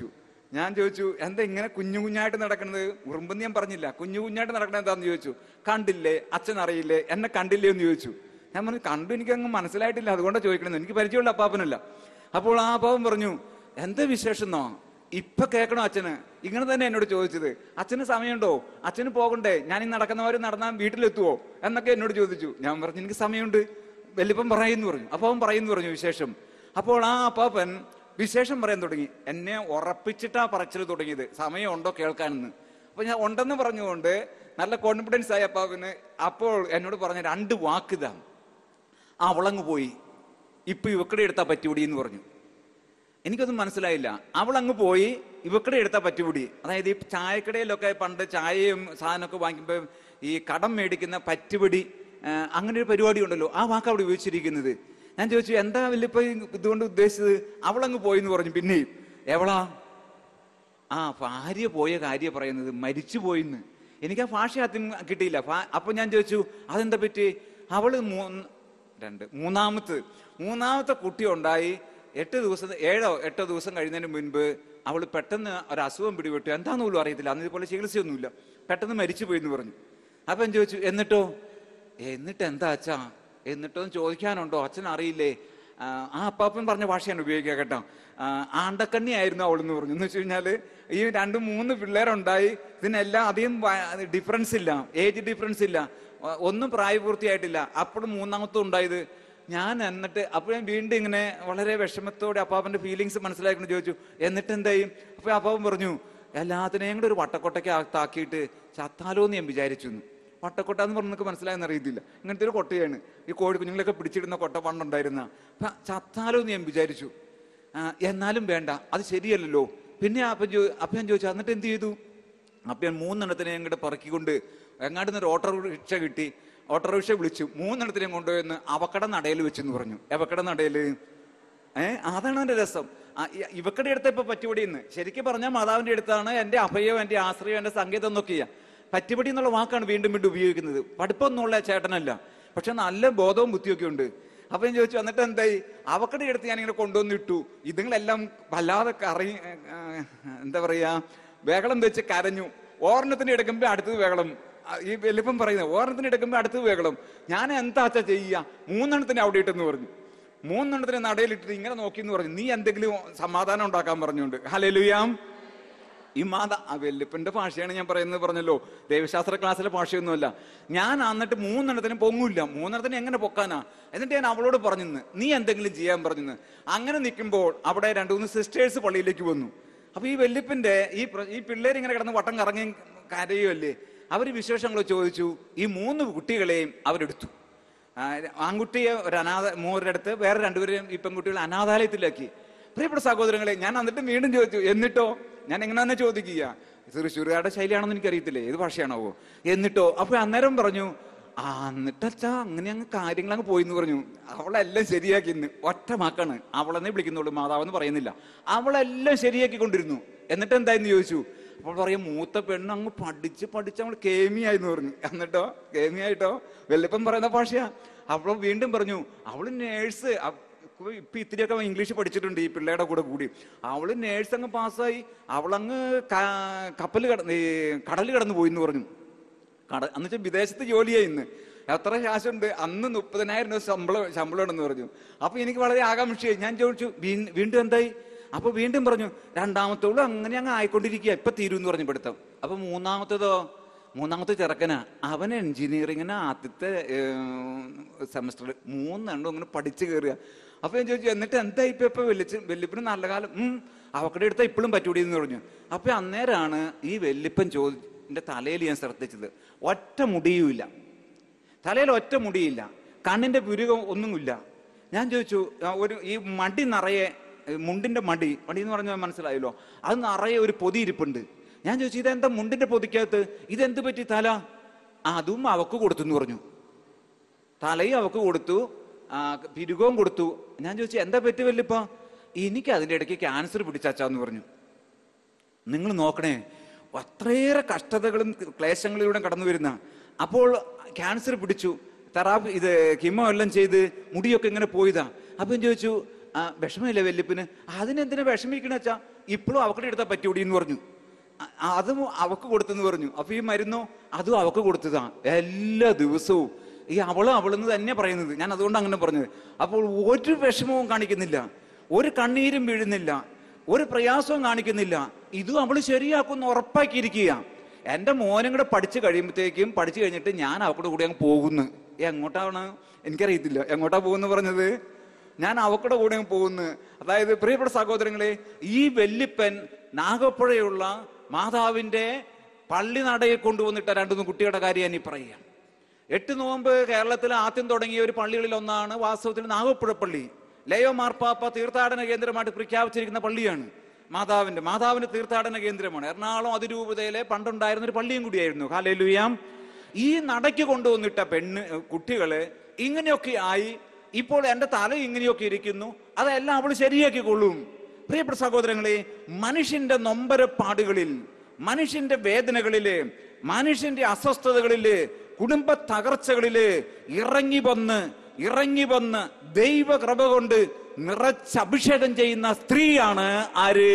ഞാൻ ചോദിച്ചു എന്താ ഇങ്ങനെ കുഞ്ഞു കുഞ്ഞായിട്ട് നടക്കുന്നത് ഉറുമ്പെന്ന് ഞാൻ പറഞ്ഞില്ല കുഞ്ഞു കുഞ്ഞായിട്ട് നടക്കണത് എന്താന്ന് ചോദിച്ചു കണ്ടില്ലേ അച്ഛൻ അറിയില്ലേ എന്നെ കണ്ടില്ലേ എന്ന് ചോദിച്ചു ഞാൻ പറഞ്ഞു കണ്ടു എനിക്ക് അങ്ങ് മനസ്സിലായിട്ടില്ല അതുകൊണ്ട് ചോദിക്കണമെന്ന് എനിക്ക് പരിചയമുള്ള അപ്പാപ്പനല്ല അപ്പോൾ ആ അപ്പാപ്പൻ പറഞ്ഞു എന്താ വിശേഷം എന്നോ ഇപ്പൊ കേൾക്കണോ അച്ഛന് ഇങ്ങനെ തന്നെ എന്നോട് ചോദിച്ചത് അച്ഛന് സമയമുണ്ടോ അച്ഛന് പോകണ്ടേ ഞാൻ ഈ നടക്കുന്നവർ നടന്നാൽ വീട്ടിലെത്തുവോ എന്നൊക്കെ എന്നോട് ചോദിച്ചു ഞാൻ പറഞ്ഞു എനിക്ക് സമയമുണ്ട് വല്യപ്പൻ പറയുന്നു പറഞ്ഞു അപ്പൊ അവൻ പറയുന്നു പറഞ്ഞു വിശേഷം അപ്പോൾ ആ അപ്പാപ്പൻ വിശേഷം പറയാൻ തുടങ്ങി എന്നെ ഉറപ്പിച്ചിട്ടാ പറച്ചിൽ തുടങ്ങിയത് സമയമുണ്ടോ കേൾക്കാനെന്ന് അപ്പൊ ഞാൻ ഉണ്ടെന്ന് പറഞ്ഞുകൊണ്ട് നല്ല കോൺഫിഡൻസ് ആയ അപ്പാപ്പന് അപ്പോൾ എന്നോട് പറഞ്ഞ രണ്ട് വാക്കിതാ അവളങ്ങ് പോയി ഇപ്പൊ ഇവക്കടെ എടുത്താ പറ്റുകൂടി എന്ന് പറഞ്ഞു എനിക്കൊന്നും മനസ്സിലായില്ല അവൾ അങ്ങ് പോയി ഇവക്കടെ എടുത്താൽ പറ്റുപിടി അതായത് ഈ ചായക്കടയിലൊക്കെ പണ്ട് ചായയും സാധനമൊക്കെ വാങ്ങിക്കുമ്പോൾ ഈ കടം മേടിക്കുന്ന പറ്റുപിടി ആ, അങ്ങനെ ഒരു പരിപാടി ഉണ്ടല്ലോ ആ വാക്ക് അവിടെ ഉപയോഗിച്ചിരിക്കുന്നത് ഞാൻ ചോദിച്ചു എന്താ വല്യപ്പ ഇതുകൊണ്ട് ഉദ്ദേശിച്ചത് അവളങ്ങ് പോയി എന്ന് പറഞ്ഞു പിന്നെയും എവളാ ആ ഭാര്യ പോയ കാര്യം പറയുന്നത് മരിച്ചു പോയിന്ന് എനിക്ക് ആ ഭാഷ ആദ്യം കിട്ടിയില്ല ഫാ- അപ്പൊ ഞാൻ ചോദിച്ചു അതെന്താ പറ്റി അവള് മൂന്ന് രണ്ട് മൂന്നാമത്തെ മൂന്നാമത്തെ കുട്ടി ഉണ്ടായി എട്ട് ദിവസം ഏഴോ എട്ടോ ദിവസം കഴിയുന്നതിന് മുൻപ് അവൾ പെട്ടെന്ന് ഒരു അസുഖം പിടിപെട്ടു എന്താന്ന് പോലും അറിയത്തില്ല അന്ന് ഇതുപോലെ ചികിത്സയൊന്നുമില്ല പെട്ടെന്ന് മരിച്ചു പോയി എന്ന് പറഞ്ഞു അപ്പൊ ഞാൻ ചോദിച്ചു എന്നിട്ടോ എന്നിട്ട് എന്താ അച്ഛാ എന്നിട്ടൊന്നും ചോദിക്കാനുണ്ടോ അച്ഛൻ അറിയില്ലേ ആ, ആ അപ്പാപ്പൻ പറഞ്ഞ ഭാഷയാണ് ഉപയോഗിക്കുക കേട്ടോ ആ, ആണ്ടക്കണ്ണി ആയിരുന്നു അവളെന്ന് പറഞ്ഞു എന്ന് വെച്ച് കഴിഞ്ഞാല് ഈ രണ്ട് മൂന്ന് പിള്ളേരുണ്ടായി ഇതിനെല്ലാം അധികം ഡിഫറൻസ് ഇല്ല ഏജ് ഡിഫറൻസ് ഇല്ല ഒ- ഒന്നും പ്രായപൂർത്തിയായിട്ടില്ല അപ്പോഴും മൂന്നാമത്തും ഉണ്ടായത് ഞാൻ എന്നിട്ട് അപ്പോൾ ഞാൻ വീണ്ടും ഇങ്ങനെ വളരെ വിഷമത്തോടെ അപ്പാപ്പന്റെ ഫീലിങ്സ് മനസ്സിലാക്കിക്കൊണ്ട് ചോദിച്ചു എന്നിട്ട് എന്തായും അപ്പൊ അപ്പാപ്പൻ പറഞ്ഞു എല്ലാത്തിനെയും കൂടെ ഒരു വട്ടക്കൊട്ടയ്ക്ക് അകത്താക്കിയിട്ട് ചത്താലോ എന്ന് ഞാൻ വിചാരിച്ചു എന്ന്. വട്ടക്കൊട്ട എന്ന് പറഞ്ഞ് നിങ്ങൾക്ക് മനസ്സിലായെന്ന് അറിയത്തില്ല ഇങ്ങനത്തെ ഒരു കൊട്ടയാണ് ഈ കോഴി കുഞ്ഞുങ്ങളൊക്കെ പിടിച്ചിടുന്ന കൊട്ട പണ്ടുണ്ടായിരുന്ന അപ്പൊ ചത്താലോ എന്ന് ഞാൻ വിചാരിച്ചു ആ, എന്നാലും വേണ്ട അത് ശരിയല്ലല്ലോ പിന്നെ അപ്പം ചോ അപ്പം ഞാൻ ചോദിച്ചു എന്നിട്ട് എന്ത് ചെയ്തു അപ്പം ഞാൻ മൂന്നെണ്ണത്തിനെ അങ്ങോട്ട് പറക്കിക്കൊണ്ട് എങ്ങാണ്ട് നിന്ന് ഒരു ഓട്ടോറിക്ഷ കിട്ടി ഓട്ടോറിക്ഷ വിളിച്ചു മൂന്നെണ്ണത്തിനെയും കൊണ്ടുപോയെന്ന് അവക്കട നടയിൽ വെച്ചെന്ന് പറഞ്ഞു എവക്കട നടയിൽ ഏ അതാണ് എൻ്റെ രസം ആ, ഇ- ഇവക്കടെ അടുത്ത് ഇപ്പൊ പറ്റുപടിയെന്ന് ശരിക്കും പറഞ്ഞാൽ മാതാവിന്റെ അടുത്താണ് എൻ്റെ അഭയവും എൻ്റെ ആശ്രയവും എൻ്റെ സംഗീതം എന്നൊക്കെയാ പറ്റുപടി എന്നുള്ള വാക്കാണ് വീണ്ടും വീണ്ടും ഉപയോഗിക്കുന്നത് പഠിപ്പൊന്നുള്ള ചേട്ടനല്ല പക്ഷെ നല്ല ബോധവും ബുദ്ധിയൊക്കെ ഉണ്ട് അപ്പൊ ഞാൻ ചോദിച്ചു എന്നിട്ട് എന്തായി അവക്കടെ അടുത്ത് ഞാൻ ഇങ്ങനെ കൊണ്ടുവന്നിട്ടു ഇതുങ്ങളെല്ലാം വല്ലാതെ കറി ആ, എന്താ പറയാ വേഗളം വെച്ച് കരഞ്ഞു ഓർണത്തിന് എടുക്കുമ്പോ അടുത്തത് വേഗളം ആ, ഈ വലിപ്പം പറയുന്നത് ഓർണത്തിന് എടുക്കുമ്പോ അടുത്തത് വേഗളം ഞാൻ എന്താ ചെയ്യുക മൂന്നെണ്ണത്തിന് അവിടെ ഇട്ടെന്ന് പറഞ്ഞു മൂന്നെണ്ണത്തിന് നടയിലിട്ടിട്ട് ഇങ്ങനെ നോക്കി എന്ന് പറഞ്ഞു നീ എന്തെങ്കിലും സമാധാനം ഉണ്ടാക്കാൻ പറഞ്ഞുകൊണ്ട് ഹലലുയാം ഈ മാത ആ വെല്ലുപ്പന്റെ ഭാഷയാണ് ഞാൻ പറയുന്നത് പറഞ്ഞല്ലോ ദൈവശാസ്ത്ര ക്ലാസ്സിലെ ഭാഷയൊന്നുമല്ല ഞാൻ എന്നിട്ട് മൂന്നെണ്ണത്തിന് പൊങ്ങൂല്ല മൂന്നെണ്ണത്തിന് എങ്ങനെ പൊക്കാനാ എന്നിട്ട് ഞാൻ അവളോട് പറഞ്ഞെന്ന് നീ എന്തെങ്കിലും ചെയ്യാൻ പറഞ്ഞെന്ന് അങ്ങനെ നിൽക്കുമ്പോൾ അവിടെ രണ്ടു മൂന്ന് സിസ്റ്റേഴ്സ് പള്ളിയിലേക്ക് വന്നു അപ്പൊ ഈ വെല്ലുപ്പിന്റെ ഈ പ്ര- ഈ പിള്ളേർ ഇങ്ങനെ കിടന്ന് വട്ടം കറങ്ങി കരയുമല്ലേ അവര് വിശേഷങ്ങൾ ചോദിച്ചു ഈ മൂന്ന് കുട്ടികളെയും അവരെടുത്തു ആ, ആൺകുട്ടിയെ ഒരു അനാഥ മൂവരുടെ അടുത്ത് വേറെ രണ്ടുപേരെയും ഈ പെൺകുട്ടികളെ അനാഥാലയത്തിലാക്കി പ്രിയപ്പെട്ട സഹോദരങ്ങളെ ഞാൻ എന്നിട്ട് വീണ്ടും ചോദിച്ചു എന്നിട്ടോ ഞാൻ എങ്ങനെ തന്നെ ചോദിക്കുക തൃശ്ശൂരുകാരുടെ ശൈലിയാണെന്ന് എനിക്കറിയത്തില്ലേ ഏത് ഭാഷയാണാവോ എന്നിട്ടോ അപ്പൊ അന്നേരം പറഞ്ഞു ആ എന്നിട്ടച്ചാ അങ്ങനെ അങ്ങ് കാര്യങ്ങൾ അങ്ങ് പോയി എന്ന് പറഞ്ഞു അവളെല്ലാം ശരിയാക്കി ഇന്ന് ഒറ്റ വാക്കാണ് അവളെന്നെ വിളിക്കുന്നുള്ളൂ മാതാവെന്ന് പറയുന്നില്ല അവളെല്ലാം ശരിയാക്കി കൊണ്ടിരുന്നു എന്നിട്ട് എന്തായെന്ന് ചോദിച്ചു അപ്പോൾ പറയും മൂത്ത പെണ്ണ് അങ്ങ് പഠിച്ച് പഠിച്ച് അവൾ കേമിയായിരുന്നു പറഞ്ഞു എന്നിട്ടോ കേമിയായിട്ടോ വെല്ലപ്പം പറയുന്ന ഭാഷയാ അപ്പോൾ വീണ്ടും പറഞ്ഞു അവള് നേഴ്സ് ഇപ്പൊ ഇത്തിരിയൊക്കെ ഇംഗ്ലീഷ് പഠിച്ചിട്ടുണ്ട് ഈ പിള്ളേരുടെ കൂടെ കൂടി അവള് നേഴ്സ് അങ്ങ് പാസ്സായി അവളങ്ങ് കപ്പൽ കടന്ന് ഈ കടൽ കടന്നു പോയി എന്ന് പറഞ്ഞു കട എന്നുവെച്ചാൽ വിദേശത്ത് ജോലിയായി ഇന്ന് എത്ര കാശുണ്ട് അന്ന് മുപ്പതിനായിരം രൂപ ശമ്പളം ശമ്പളം ഉണ്ടെന്ന് പറഞ്ഞു അപ്പൊ എനിക്ക് വളരെ ആകാംക്ഷയായി ഞാൻ ചോദിച്ചു "വീ- വീണ്ടും എന്തായി അപ്പൊ വീണ്ടും പറഞ്ഞു രണ്ടാമത്തോളും അങ്ങനെ അങ്ങ് ആയിക്കൊണ്ടിരിക്കുക ഇപ്പൊ തീരും എന്ന് പറഞ്ഞു പഠിത്തം അപ്പൊ മൂന്നാമത്തേതോ മൂന്നാമത്തെ ചെറുക്കനാ അവൻ എഞ്ചിനീയറിങ്ങിന് ആദ്യത്തെ സെമസ്റ്ററിൽ മൂന്നെണ്ണം ഇങ്ങനെ പഠിച്ചു കയറുക അപ്പൊ ഞാൻ ചോദിച്ചു എന്നിട്ട് എന്താ ഇപ്പൊ ഇപ്പൊ വെല്ലിച്ച് വെല്ലിപ്പിന് നല്ല കാലം ഉം അവക്കടെ എടുത്താൽ ഇപ്പോഴും പറ്റൂടി എന്ന് പറഞ്ഞു അപ്പൊ അന്നേരമാണ് ഈ വെല്ലിപ്പൻ ചോദിന്റെ തലയിൽ ഞാൻ ശ്രദ്ധിച്ചത് ഒറ്റ മുടിയുമില്ല തലയിൽ ഒറ്റ മുടിയില്ല കണ്ണിന്റെ പുരുകം ഒന്നുമില്ല ഞാൻ ചോദിച്ചു ആ, ഒരു ഈ മടി നിറയെ ഏ, മുണ്ടിന്റെ മടി മടി എന്ന് പറഞ്ഞാൽ മനസ്സിലായല്ലോ അത് നിറയെ ഒരു പൊതി ഇരിപ്പുണ്ട് ഞാൻ ചോദിച്ചു ഇതെന്താ മുണ്ടിന്റെ പൊതിക്കകത്ത് ഇതെന്ത് പറ്റി തല ആ, അതും അവക്ക് കൊടുത്തു എന്ന് പറഞ്ഞു തലയും അവക്ക് കൊടുത്തു ആ, പിരുകവും കൊടുത്തു ഞാൻ ചോദിച്ചു എന്താ പറ്റി വല്ലിപ്പ എനിക്ക് അതിന്റെ ഇടയ്ക്ക് ക്യാൻസർ പിടിച്ചാച്ചാന്ന് പറഞ്ഞു നിങ്ങൾ നോക്കണേ അത്രയേറെ കഷ്ടതകളും ക്ലേശങ്ങളിലൂടെ കടന്നു വരുന്ന അപ്പോൾ ക്യാൻസർ പിടിച്ചു തെറാപ്പി ഇത് കിമോ എല്ലാം ചെയ്ത് മുടിയൊക്കെ ഇങ്ങനെ പോയതാ അപ്പം ചോദിച്ചു ആ വിഷമമില്ല വല്യപ്പന് അതിനെന്തിനാ വിഷമിക്കണ വെച്ചാ ഇപ്പോഴും അവക്കടെ എടുത്താൽ പറ്റൂടി എന്ന് പറഞ്ഞു അ- അതും അവക്ക് കൊടുത്തെന്ന് പറഞ്ഞു അപ്പൊ ഈ മരുന്നോ അതും അവക്ക് കൊടുത്തതാ എല്ലാ ദിവസവും ഈ അവളും അവളെന്ന് തന്നെ പറയുന്നത് ഞാൻ അതുകൊണ്ട് അങ്ങനെ പറഞ്ഞത് അപ്പോൾ ഒരു വിഷമവും കാണിക്കുന്നില്ല ഒരു കണ്ണീരും വീഴുന്നില്ല ഒരു പ്രയാസവും കാണിക്കുന്നില്ല ഇതും അവള് ശരിയാക്കുമെന്ന് ഉറപ്പാക്കിയിരിക്കുക എന്റെ മോനും കൂടെ പഠിച്ചു കഴിയുമ്പോഴത്തേക്കും പഠിച്ചു കഴിഞ്ഞിട്ട് ഞാൻ അവക്കൂടെ കൂടി അങ്ങ് പോകുന്നു എങ്ങോട്ടാണ് എനിക്കറിയത്തില്ല എങ്ങോട്ടാ പോകുന്നു പറഞ്ഞത് ഞാൻ അവക്കടെ കൂടെ അങ്ങ് പോകുന്നു അതായത് പ്രിയപ്പെട്ട സഹോദരങ്ങളെ ഈ വെല്ലിപ്പൻ നാഗപ്പുഴയുള്ള മാതാവിന്റെ പള്ളി നടയിൽ കൊണ്ടുവന്നിട്ട രണ്ടു മൂന്ന് കുട്ടികളുടെ കാര്യം ഞാൻ ഈ പറയാം എട്ട് നോമ്പ് കേരളത്തിൽ ആദ്യം തുടങ്ങിയ ഒരു പള്ളികളിൽ ഒന്നാണ് വാസ്തവത്തിൽ നാഗപ്പുഴ പള്ളി ലയോ മാർപ്പാപ്പ തീർത്ഥാടന കേന്ദ്രമായിട്ട് പ്രഖ്യാപിച്ചിരിക്കുന്ന പള്ളിയാണ് മാതാവിന്റെ മാതാവിന്റെ തീർത്ഥാടന കേന്ദ്രമാണ് എറണാകുളം അതിരൂപതയിലെ പണ്ടുണ്ടായിരുന്ന ഒരു പള്ളിയും കൂടിയായിരുന്നു ഹാലേലുയാം ഈ നടയ്ക്ക് കൊണ്ടുവന്നിട്ട പെണ്ണ് കുട്ടികള് ഇങ്ങനെയൊക്കെ ആയി ഇപ്പോൾ എന്റെ തല ഇങ്ങനെയൊക്കെ ഇരിക്കുന്നു അതെല്ലാം അവൾ ശരിയാക്കി കൊള്ളും പ്രിയപ്പെട്ട സഹോദരങ്ങളെ മനുഷ്യന്റെ നൊമ്പരപ്പാടുകളിൽ മനുഷ്യന്റെ വേദനകളില് മനുഷ്യന്റെ അസ്വസ്ഥതകളില് കുടുംബ തകർച്ചകളില് ഇറങ്ങി വന്ന് ഇറങ്ങി വന്ന് ദൈവകൃപ കൊണ്ട് നിറച്ചഭിഷേകം ചെയ്യുന്ന സ്ത്രീയാണ് ആര്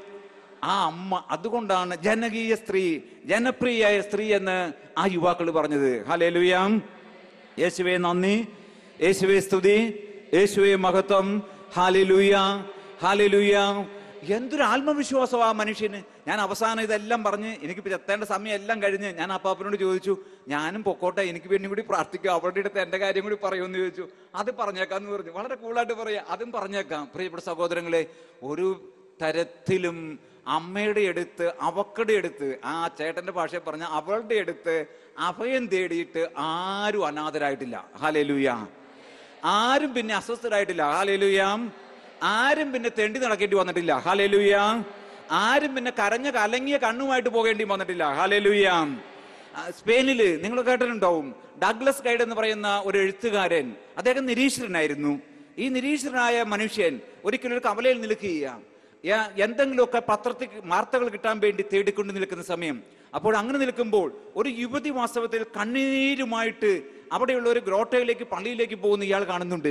ആ അമ്മ അതുകൊണ്ടാണ് ജനകീയ സ്ത്രീ ജനപ്രിയായ സ്ത്രീ എന്ന് ആ യുവാക്കൾ പറഞ്ഞത് ഹലേലുയാം യേശുവെ നന്ദി യേശുവെ സ്തുതി യേശുവെ മഹത്വം ഹാലിലൂയ ഹാലിലൂയ എന്തൊരു ആത്മവിശ്വാസം ആ മനുഷ്യന് ഞാൻ അവസാനം ഇതെല്ലാം പറഞ്ഞ് എനിക്കിപ്പോ എത്തേണ്ട സമയം എല്ലാം കഴിഞ്ഞ് ഞാൻ അപ്പാപ്പനോട് ചോദിച്ചു ഞാനും പൊക്കോട്ടെ എനിക്ക് വേണ്ടി കൂടി പ്രാർത്ഥിക്കുക അവരുടെ അടുത്ത് എന്റെ കാര്യം കൂടി പറയുമെന്ന് ചോദിച്ചു അത് പറഞ്ഞേക്കാന്ന് പറഞ്ഞു വളരെ കൂളായിട്ട് പറയാ അതും പറഞ്ഞേക്കാം പ്രിയപ്പെട്ട സഹോദരങ്ങളെ ഒരു തരത്തിലും അമ്മയുടെ അടുത്ത് അവക്കടെ അടുത്ത് ആ ചേട്ടന്റെ ഭാഷയിൽ പറഞ്ഞ അവളുടെ അടുത്ത് അഭയം തേടിയിട്ട് ആരും അനാഥരായിട്ടില്ല ഹാലേലൂയ ആരും പിന്നെ അസ്വസ്ഥരായിട്ടില്ല ഹാലേലൂയാം ആരും പിന്നെ തെണ്ടി നടക്കേണ്ടി വന്നിട്ടില്ല ഹാലേലൂയാം ആരും പിന്നെ കരഞ്ഞ കലങ്ങിയ കണ്ണുമായിട്ട് പോകേണ്ടി വന്നിട്ടില്ല ഹാലേലൂയാം ആ, സ്പെയിനില് നിങ്ങൾ കേട്ടിട്ടുണ്ടാവും ഡഗ്ലസ് ഗൈഡ് എന്ന് പറയുന്ന ഒരു എഴുത്തുകാരൻ അദ്ദേഹം നിരീശ്വരനായിരുന്നു ഈ നിരീശ്വരനായ മനുഷ്യൻ ഒരിക്കലും ഒരു കവലയിൽ നിൽക്കുകയാണ് യ- എന്തെങ്കിലുമൊക്കെ പത്രത്തിൽ വാർത്തകൾ കിട്ടാൻ വേണ്ടി തേടിക്കൊണ്ട് നിൽക്കുന്ന സമയം അപ്പോൾ അങ്ങനെ നിൽക്കുമ്പോൾ ഒരു യുവതി വാസ്തവത്തിൽ കണ്ണീരുമായിട്ട് അവിടെയുള്ള ഒരു ഗ്രോട്ടയിലേക്ക് പള്ളിയിലേക്ക് പോകുന്ന ഇയാൾ കാണുന്നുണ്ട്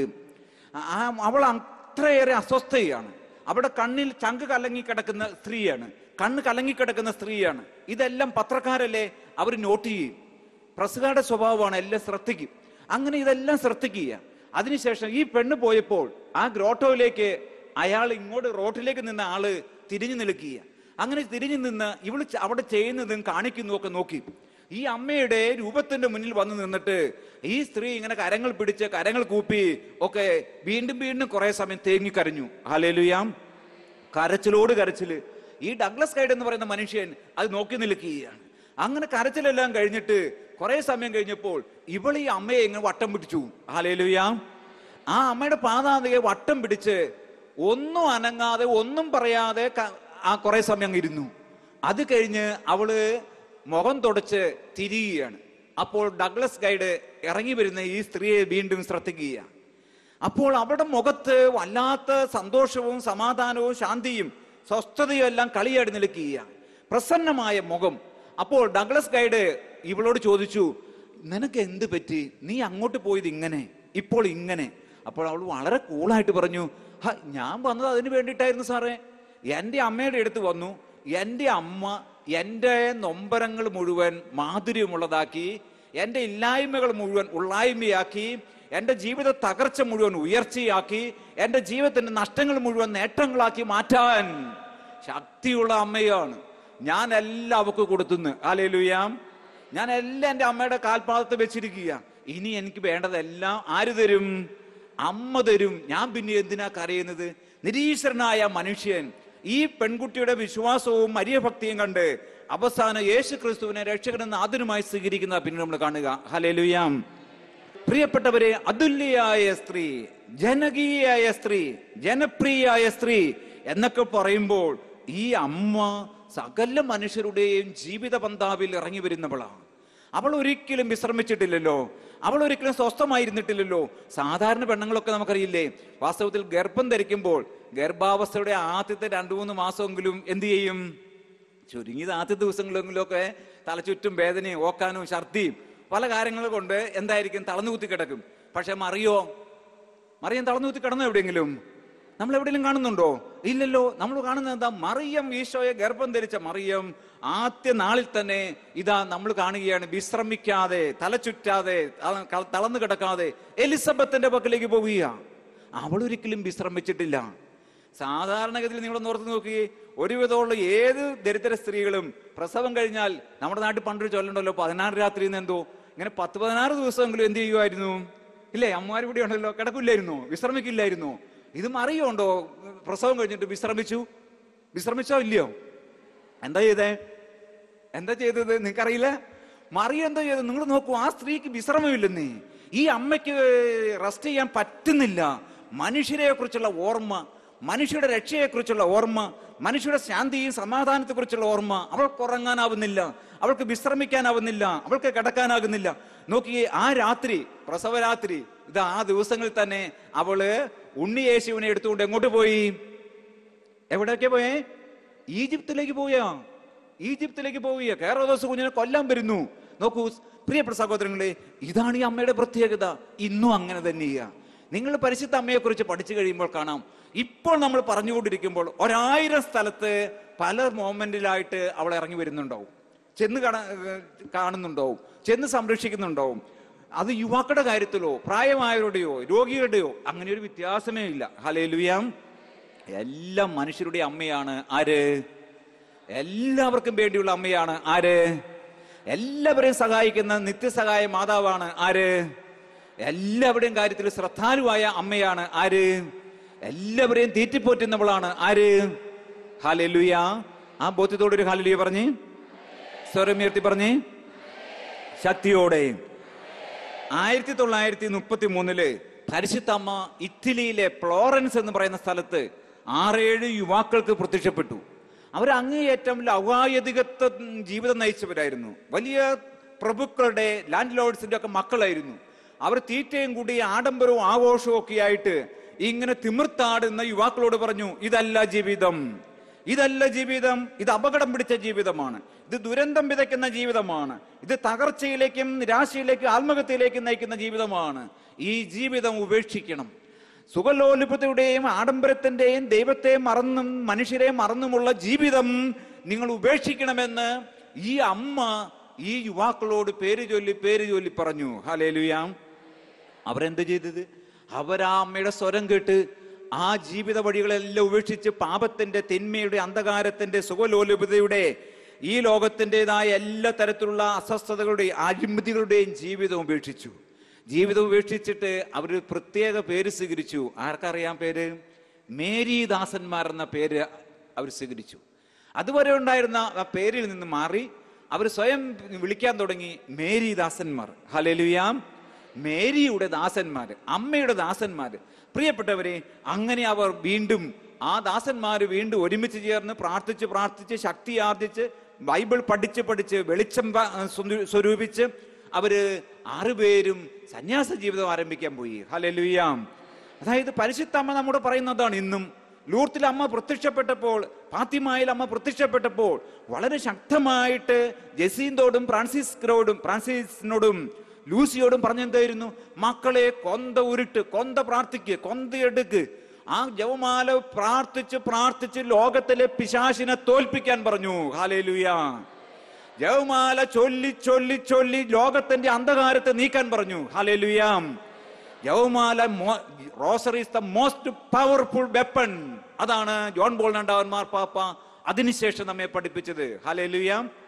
ആ അവൾ അത്രയേറെ അസ്വസ്ഥയാണ് അവിടെ കണ്ണിൽ ചങ്ക് കലങ്ങി കിടക്കുന്ന സ്ത്രീയാണ് കണ്ണ് കലങ്ങി കിടക്കുന്ന സ്ത്രീയാണ് ഇതെല്ലാം പത്രക്കാരല്ലേ അവർ നോട്ട് ചെയ്യും പ്രസുകാരുടെ സ്വഭാവമാണ് എല്ലാം ശ്രദ്ധിക്കും അങ്ങനെ ഇതെല്ലാം ശ്രദ്ധിക്കുക അതിനുശേഷം ഈ പെണ്ണ് പോയപ്പോൾ ആ ഗ്രോട്ടോയിലേക്ക് അയാൾ ഇങ്ങോട്ട് റോട്ടിലേക്ക് നിന്ന ആള് തിരിഞ്ഞു നിൽക്കുക അങ്ങനെ തിരിഞ്ഞു നിന്ന് ഇവള് ച- അവിടെ ചെയ്യുന്നതും കാണിക്കുന്നതും ഒക്കെ നോക്കി ഈ അമ്മയുടെ രൂപത്തിന്റെ മുന്നിൽ വന്ന് നിന്നിട്ട് ഈ സ്ത്രീ ഇങ്ങനെ കരങ്ങൾ പിടിച്ച് കരങ്ങൾ കൂപ്പി ഒക്കെ വീണ്ടും വീണ്ടും കുറെ സമയം തേങ്ങിക്കരഞ്ഞു ഹാലേലുയാം കരച്ചിലോട് കരച്ചില് ഈ ഡഗ്ലസ് ഗൈഡ് എന്ന് പറയുന്ന മനുഷ്യൻ അത് നോക്കി നിൽക്കുകയാണ് അങ്ങനെ കരച്ചിലെല്ലാം കഴിഞ്ഞിട്ട് കുറെ സമയം കഴിഞ്ഞപ്പോൾ ഇവൾ ഈ അമ്മയെ ഇങ്ങനെ വട്ടം പിടിച്ചു ഹാലേലുയാം ആ അമ്മയുടെ പാതാതിയെ വട്ടം പിടിച്ച് ഒന്നും അനങ്ങാതെ ഒന്നും പറയാതെ ക- ആ കുറെ സമയം അങ്ങ് ഇരുന്നു അത് കഴിഞ്ഞ് അവള് മുഖം തുടച്ച് തിരിയുകയാണ് അപ്പോൾ ഡഗ്ലസ് ഗൈഡ് ഇറങ്ങി വരുന്ന ഈ സ്ത്രീയെ വീണ്ടും ശ്രദ്ധിക്കുകയാണ് അപ്പോൾ അവരുടെ മുഖത്ത് വല്ലാത്ത സന്തോഷവും സമാധാനവും ശാന്തിയും സ്വസ്ഥതയും എല്ലാം കളിയാടി നിൽക്കുകയാണ് പ്രസന്നമായ മുഖം അപ്പോൾ ഡഗ്ലസ് ഗൈഡ് ഇവളോട് ചോദിച്ചു നിനക്ക് എന്ത് പറ്റി നീ അങ്ങോട്ട് പോയത് ഇങ്ങനെ ഇപ്പോൾ ഇങ്ങനെ അപ്പോൾ അവൾ വളരെ കൂളായിട്ട് പറഞ്ഞു "ഹ, ഞാൻ വന്നത് അതിന് വേണ്ടിയിട്ടായിരുന്നു സാറേ എൻ്റെ അമ്മയുടെ അടുത്ത് വന്നു എൻ്റെ അമ്മ എൻ്റെ നൊമ്പരങ്ങൾ മുഴുവൻ മാധുര്യമുള്ളതാക്കി എൻ്റെ ഇല്ലായ്മകൾ മുഴുവൻ ഉള്ളായ്മയാക്കി എൻ്റെ ജീവിത തകർച്ച മുഴുവൻ ഉയർച്ചയാക്കി എൻ്റെ ജീവിതത്തിന്റെ നഷ്ടങ്ങൾ മുഴുവൻ നേട്ടങ്ങളാക്കി മാറ്റാൻ ശക്തിയുള്ള അമ്മയാണ് ഞാൻ എല്ലാം അവക്ക് കൊടുത്തുന്ന് ആലേലുയാം ഞാൻ എല്ലാം എൻ്റെ അമ്മയുടെ കാൽപാദത്ത് വെച്ചിരിക്കുക ഇനി എനിക്ക് വേണ്ടതെല്ലാം ആര് തരും അമ്മ തരും ഞാൻ പിന്നെ എന്തിനാ കരയുന്നത് നിരീശ്വരനായ മനുഷ്യൻ ഈ പെൺകുട്ടിയുടെ വിശ്വാസവും മര്യഭക്തിയും കണ്ട് അവസാനം യേശു ക്രിസ്തുവിനെ രക്ഷകനെന്ന് ആദ്യമായി സ്വീകരിക്കുന്ന പിന്നെ നമ്മൾ കാണുക ഹലേലുയാം പ്രിയപ്പെട്ടവരെ അതുല്യയായ സ്ത്രീ ജനകീയായ സ്ത്രീ ജനപ്രിയായ സ്ത്രീ എന്നൊക്കെ പറയുമ്പോൾ ഈ അമ്മ സകല മനുഷ്യരുടെയും ജീവിത പന്താവിൽ ഇറങ്ങി വരുന്നവളാണ് അവൾ ഒരിക്കലും വിശ്രമിച്ചിട്ടില്ലല്ലോ അവൾ ഒരിക്കലും സ്വസ്ഥമായിരുന്നിട്ടില്ലല്ലോ സാധാരണ പെണ്ണുങ്ങളൊക്കെ നമുക്കറിയില്ലേ വാസ്തവത്തിൽ ഗർഭം ധരിക്കുമ്പോൾ ഗർഭാവസ്ഥയുടെ ആദ്യത്തെ രണ്ടു മൂന്ന് മാസമെങ്കിലും എന്ത് ചെയ്യും ചുരുങ്ങിയത് ആദ്യ ദിവസങ്ങളിലെങ്കിലുമൊക്കെ തലചുറ്റും വേദനയും ഓക്കാനും ഛർദിയും പല കാര്യങ്ങൾ കൊണ്ട് എന്തായിരിക്കും തളർന്നു കുത്തി കിടക്കും പക്ഷെ മറിയോ മറിയം തളർന്നു കുത്തി കിടന്നോ എവിടെയെങ്കിലും നമ്മൾ എവിടെയെങ്കിലും കാണുന്നുണ്ടോ ഇല്ലല്ലോ നമ്മൾ കാണുന്നത് എന്താ മറിയം ഈശോയെ ഗർഭം ധരിച്ച മറിയം ആദ്യ നാളിൽ തന്നെ ഇതാ നമ്മൾ കാണുകയാണ് വിശ്രമിക്കാതെ തലചുറ്റാതെ ത- ക- തളർന്നു കിടക്കാതെ എലിസബത്തിന്റെ പക്കലേക്ക് പോവുക അവൾ ഒരിക്കലും വിശ്രമിച്ചിട്ടില്ല സാധാരണഗതിയിൽ നിങ്ങൾ ഓർത്ത് നോക്കി ഒരുവിധമുള്ള ഏത് ദരിദ്ര സ്ത്രീകളും പ്രസവം കഴിഞ്ഞാൽ നമ്മുടെ നാട്ടിൽ പണ്ടൊരു ചൊല്ലുണ്ടല്ലോ പതിനാറ് രാത്രി എന്തോ ഇങ്ങനെ പത്ത് പതിനാറ് ദിവസമെങ്കിലും എന്ത് ചെയ്യുമായിരുന്നു ഇല്ലേ അമ്മമാർ ഇവിടെ ഉണ്ടല്ലോ കിടക്കില്ലായിരുന്നോ വിശ്രമിക്കില്ലായിരുന്നോ ഇത് മറിയുണ്ടോ പ്രസവം കഴിഞ്ഞിട്ട് വിശ്രമിച്ചു വിശ്രമിച്ചോ ഇല്ലയോ എന്താ ചെയ്തേ എന്താ ചെയ്തത് നിങ്ങൾക്കറിയില്ല മറിയ എന്താ ചെയ്തത് നിങ്ങൾ നോക്കൂ ആ സ്ത്രീക്ക് വിശ്രമമില്ലെന്നേ ഈ അമ്മയ്ക്ക് റെസ്റ്റ് ചെയ്യാൻ പറ്റുന്നില്ല മനുഷ്യരെ കുറിച്ചുള്ള ഓർമ്മ മനുഷ്യരുടെ രക്ഷയെക്കുറിച്ചുള്ള ഓർമ്മ മനുഷ്യരുടെ ശാന്തിയും സമാധാനത്തെക്കുറിച്ചുള്ള ഓർമ്മ അവൾക്ക് ഉറങ്ങാനാവുന്നില്ല അവൾക്ക് വിശ്രമിക്കാനാവുന്നില്ല അവൾക്ക് കിടക്കാനാകുന്നില്ല നോക്കിയേ ആ രാത്രി പ്രസവരാത്രി ഇത് ആ ദിവസങ്ങളിൽ തന്നെ അവള് ഉണ്ണിയേശുവിനെ എടുത്തുകൊണ്ട് എങ്ങോട്ട് പോയി എവിടേക്ക് പോയേ ഈജിപ്തിലേക്ക് പോയാ ഈജിപ്തിലേക്ക് പോവുക കേരളദോസ് കുഞ്ഞിനെ കൊല്ലാൻ വരുന്നു നോക്കൂ പ്രിയപ്പെട്ട സഹോദരങ്ങളെ ഇതാണ് ഈ അമ്മയുടെ പ്രത്യേകത ഇന്നും അങ്ങനെ തന്നെയാ നിങ്ങൾ പരിശുദ്ധ അമ്മയെ കുറിച്ച് പഠിച്ചു കഴിയുമ്പോൾ കാണാം ഇപ്പോൾ നമ്മൾ പറഞ്ഞുകൊണ്ടിരിക്കുമ്പോൾ ഒരായിരം സ്ഥലത്ത് പല മോമെന്റിലായിട്ട് അവൾ ഇറങ്ങി വരുന്നുണ്ടാവും ചെന്ന് കാണാ- കാണുന്നുണ്ടാവും ചെന്ന് സംരക്ഷിക്കുന്നുണ്ടാവും അത് യുവാക്കളുടെ കാര്യത്തിലോ പ്രായമായവരുടെയോ രോഗികളുടെയോ അങ്ങനെ ഒരു വ്യത്യാസമേ ഇല്ല ഹലേലുയാം എല്ലാ മനുഷ്യരുടെ അമ്മയാണ് ആര് എല്ലാവർക്കും വേണ്ടിയുള്ള അമ്മയാണ് ആര് എല്ലാവരെയും സഹായിക്കുന്ന നിത്യസഹായ മാതാവാണ് ആര് എല്ലാവരുടെയും കാര്യത്തിൽ ശ്രദ്ധാലുവായ അമ്മയാണ് ആര് എല്ലാവരെയും തീറ്റിപ്പോറ്റുന്നവളാണ് ആര് ഹാലെലുയ ആ ബോധ്യത്തോടെ ഒരു ഹാലെലുയ പറഞ്ഞ് സ്വരമുയർത്തി പറഞ്ഞ് ശക്തിയോടെ ആയിരത്തി തൊള്ളായിരത്തി മുപ്പത്തി മൂന്നില് പരിശുദ്ധമ്മ ഇറ്റലിയിലെ ഫ്ലോറൻസ് എന്ന് പറയുന്ന സ്ഥലത്ത് ആറേഴ് യുവാക്കൾക്ക് പ്രത്യക്ഷപ്പെട്ടു അവർ അങ്ങേയറ്റം ലൗകായതികത്വ ജീവിതം നയിച്ചവരായിരുന്നു വലിയ പ്രഭുക്കളുടെ ലാൻഡ് ലോഡ്സിന്റെ ഒക്കെ മക്കളായിരുന്നു അവർ തീറ്റയും കൂടി ആഡംബരവും ആഘോഷവും ഒക്കെ ആയിട്ട് ഇങ്ങനെ തിമിർത്താടുന്ന യുവാക്കളോട് പറഞ്ഞു ഇതല്ല ജീവിതം ഇതല്ല ജീവിതം ഇത് അപകടം പിടിച്ച ജീവിതമാണ് ഇത് ദുരന്തം വിതയ്ക്കുന്ന ജീവിതമാണ് ഇത് തകർച്ചയിലേക്കും നിരാശയിലേക്കും ആത്മഹത്യയിലേക്കും നയിക്കുന്ന ജീവിതമാണ് ഈ ജീവിതം ഉപേക്ഷിക്കണം സുഖലോലുപതയുടെയും ആഡംബരത്തിന്റെയും ദൈവത്തെ മറന്നും മനുഷ്യരെ മറന്നുമുള്ള ജീവിതം നിങ്ങൾ ഉപേക്ഷിക്കണമെന്ന് ഈ അമ്മ ഈ യുവാക്കളോട് പേര് ചൊല്ലി പേര് ചൊല്ലി പറഞ്ഞു ഹലേലുയാം അവരെന്ത് ചെയ്തത് അവരാ അമ്മയുടെ സ്വരം കേട്ട് ആ ജീവിത വഴികളെല്ലാം ഉപേക്ഷിച്ച് പാപത്തിന്റെ തിന്മയുടെ അന്ധകാരത്തിന്റെ സുഖലോലുപതയുടെ ഈ ലോകത്തിൻ്റെതായ എല്ലാ തരത്തിലുള്ള അസ്വസ്ഥതകളുടെയും അഴിമതികളുടെയും ജീവിതം ഉപേക്ഷിച്ചു ജീവിതം ഉപേക്ഷിച്ചിട്ട് അവർ പ്രത്യേക പേര് സ്വീകരിച്ചു ആർക്കറിയാം പേര് മേരിദാസന്മാർ എന്ന പേര് അവർ സ്വീകരിച്ചു അതുവരെ ഉണ്ടായിരുന്ന ആ പേരിൽ നിന്ന് മാറി അവർ സ്വയം വിളിക്കാൻ തുടങ്ങി മേരിദാസന്മാർ ഹലലുയാം മേരിയുടെ ദാസന്മാര് അമ്മയുടെ ദാസന്മാര് പ്രിയപ്പെട്ടവരെ അങ്ങനെ അവർ വീണ്ടും ആ ദാസന്മാര് വീണ്ടും ഒരുമിച്ച് ചേർന്ന് പ്രാർത്ഥിച്ച് പ്രാർത്ഥിച്ച് ശക്തി ആർജിച്ച് ബൈബിൾ പഠിച്ച് പഠിച്ച് വെളിച്ചം പ- സ്വരു- സ്വരൂപിച്ച് അവര് ആറുപേരും സന്യാസ ജീവിതം ആരംഭിക്കാൻ പോയി ഹലലുയാം അതായത് പരിശുദ്ധ അമ്മ നമ്മോട് പറയുന്നതാണ് ഇന്നും ലൂർത്തിൽ അമ്മ പ്രത്യക്ഷപ്പെട്ടപ്പോൾ ഫാത്തിമായിൽ അമ്മ പ്രത്യക്ഷപ്പെട്ടപ്പോൾ വളരെ ശക്തമായിട്ട് ജസീന്തോടും ഫ്രാൻസിസ്കരോടും ഫ്രാൻസിസിനോടും ലൂസിയോടും പറഞ്ഞെന്തായിരുന്നു മക്കളെ കൊന്ത ഉരുട്ട് കൊന്ത പ്രാർത്ഥിക്ക് കൊന്ത എടുക്ക് ആ ജവമാല പ്രാർത്ഥിച്ച് പ്രാർത്ഥിച്ച് ലോകത്തിലെ പിശാശിനെ തോൽപ്പിക്കാൻ പറഞ്ഞു ഹാലേലുയാ ജവമാല ചൊല്ലി ചൊല്ലി ചൊല്ലി ലോകത്തിന്റെ അന്ധകാരത്തെ നീക്കാൻ പറഞ്ഞു ഹാലേലുയാം ജവമാല rosary is the most powerful weapon അതാണ് ജോൺ ബോൾ രണ്ടാവൻ മാർപ്പാപ്പ അതിനുശേഷം നമ്മെ പഠിപ്പിച്ചത് ഹാലേലുയാം